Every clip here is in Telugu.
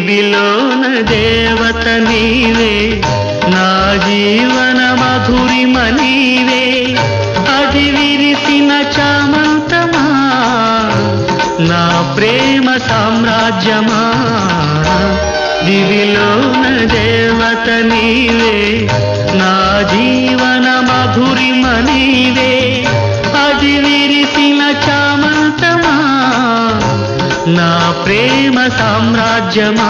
దివిలోన దేవత నీవే నా జీవన మధురిమ నీవే అది విరిసిన చామంతమా నా ప్రేమ సామ్రాజ్యమా దివిలోన దేవత నీవే నా జీవన మధురిమ నీవే అది విరిసిన చామంతమా నా ప్రేమ సామ్రాజ్యమా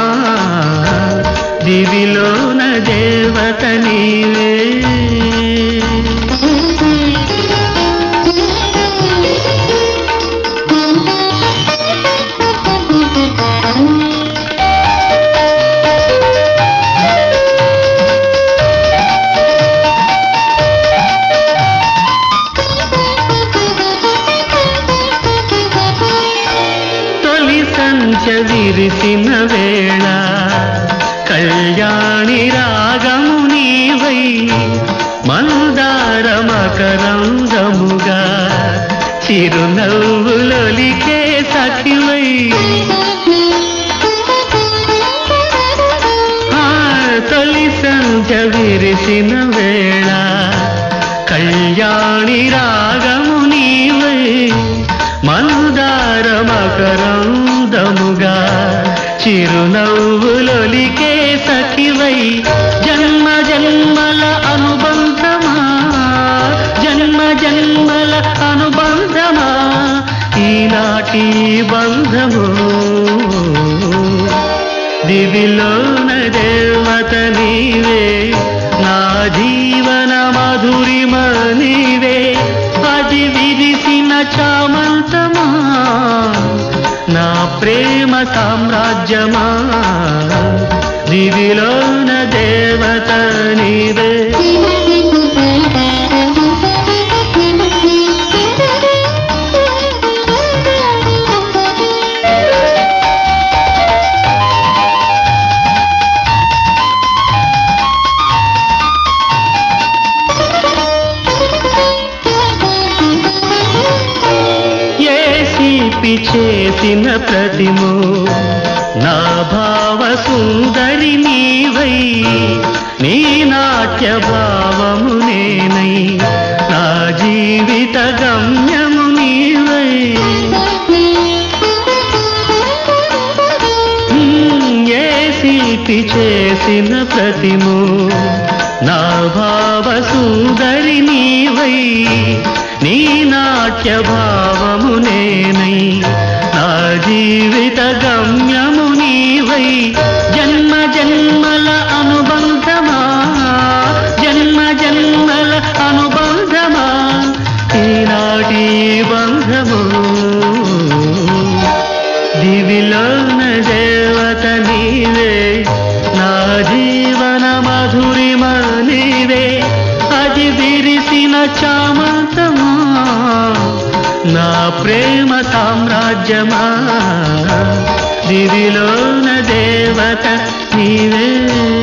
దివిలోన దేవత నీవే తొలి సంచ విరిసిన వేళ కళ్యాణి రాగము నీవై మందార మకరంగముగా చిరునవ్వులొలికే సఖివై ఆ తొలి సంచ విరిసిన వేళ కళ్యాణి రాగము నీవై మందార మకరందముగా చిరునవ్వులొలికే సఖివై జన్మ జన్మల అనుబంధమా జన్మ జన్మల అనుబంధమా ఈనాటి బంధము దివిలోన దేవత నీవే నా జీవన మధురిమ నీవే అది విరిసిన చామంతమా నా ప్రేమ సామ్రాజ్యమా దివిలోన దేవత నీవే ఏ శిల్పి చేసిన ప్రతిమో నా భావ సుందరి నీవై నీ నాట్య భావము నేనై నా జీవిత గమ్యము నీవై హ్మ్, ఏ శిల్పి చేసిన ప్రతిమో నా భావ సుందరి నీవై నీ నాట్య భావము నేనై నా జీవిత గమ్యము నీవై జన్మ జన్మల అనుబంధమా జన్మ జన్మల అనుబంధమా ఈనాటి బంధము దివిలోన దేవత నీవే నా జీవన మధురిమ నీవే అది విరిసిన చామంతమా నా ప్రేమ సామ్రాజ్యమా దివిలోన దేవత నీవే